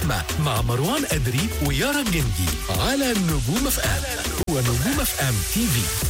اللحمة مع مروان أدري ويارا جندي على نجوم اف ام ونجوم اف ام تي في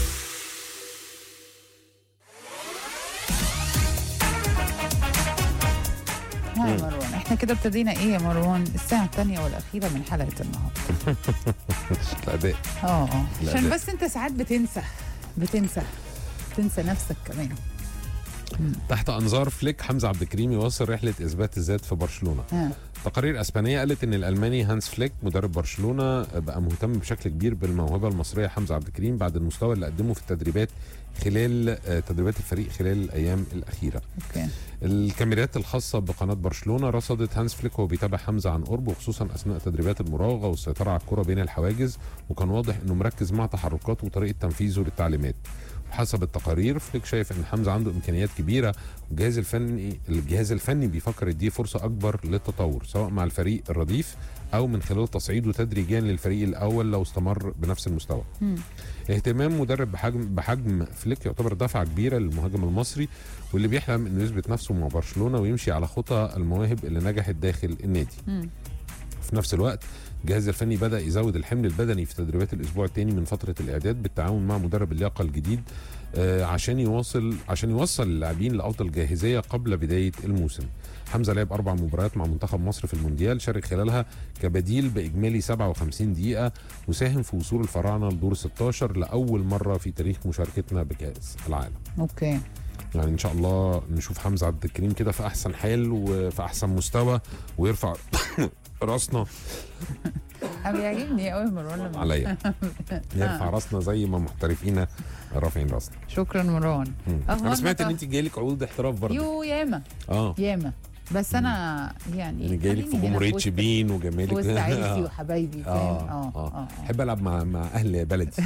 ها يا مروان احنا كده ابتدينا ايه يا مروان الساعة الثانية والأخيرة من حلقة النهاردة الاداء اه اه لا، عشان ده- بس انت ساعات بتنسى بتنسى تنسى نفسك كمان تحت انظار فليك حمزه عبد الكريم يواصل رحله اثبات الذات في برشلونه ها تقارير اسبانيه قالت ان الالماني هانس فليك مدرب برشلونه بقى مهتم بشكل كبير بالموهبه المصريه حمزه عبد الكريم بعد المستوى اللي قدمه في التدريبات خلال آه، تدريبات الفريق خلال الايام الاخيره اوكي الكاميرات الخاصة بقناة برشلونة رصدت هانس فليك وهو بيتابع حمزة عن قرب وخصوصا أثناء تدريبات المراوغة والسيطرة على الكرة بين الحواجز وكان واضح إنه مركز مع تحركاته وطريقة تنفيذه للتعليمات وحسب التقارير فليك شايف إن حمزة عنده إمكانيات كبيرة والجهاز الفني الجهاز الفني بيفكر يديه فرصة أكبر للتطور سواء مع الفريق الرديف أو من خلال تصعيده تدريجيا للفريق الأول لو استمر بنفس المستوى. مم. اهتمام مدرب بحجم بحجم فليك يعتبر دفعه كبيره للمهاجم المصري واللي بيحلم انه يثبت نفسه مع برشلونه ويمشي على خطى المواهب اللي نجحت داخل النادي. مم. في نفس الوقت الجهاز الفني بدا يزود الحمل البدني في تدريبات الاسبوع الثاني من فتره الاعداد بالتعاون مع مدرب اللياقه الجديد آه، عشان يواصل عشان يوصل اللاعبين لافضل جاهزيه قبل بدايه الموسم. حمزه لعب اربع مباريات مع منتخب مصر في المونديال شارك خلالها كبديل باجمالي 57 دقيقه وساهم في وصول الفراعنه لدور 16 لاول مره في تاريخ مشاركتنا بكاس العالم. اوكي يعني ان شاء الله نشوف حمزه عبد الكريم كده في احسن حال وفي احسن مستوى ويرفع راسنا انا بيعجبني قوي مروان لما عليا يرفع راسنا زي ما محترفين رافعين راسنا شكرا مروان مم. أهو انا سمعت أنا ان انت جايلك عقود احتراف برضه يو ياما اه ياما بس انا يعني يعني جايلك في خليني هنا جمهوريه وسط- شبين في وجمالك وسط عيلتي وحبايبي فاهم اه اه احب العب مع مع اهل بلدي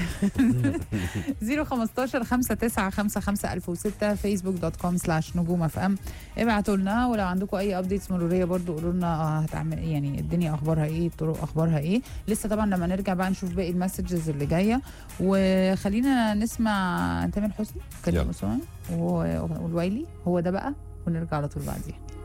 015 59 55 1006 فيسبوك دوت كوم سلاش نجوم اف ام ابعتوا لنا ولو عندكم اي ابديتس مروريه برضو قولوا لنا آه هتعمل يعني الدنيا اخبارها ايه الطرق اخبارها ايه لسه طبعا لما نرجع بقى نشوف باقي المسجز اللي جايه وخلينا نسمع تامر حسني يلا. كريم اسوان والويلي هو ده بقى ونرجع على طول بعديها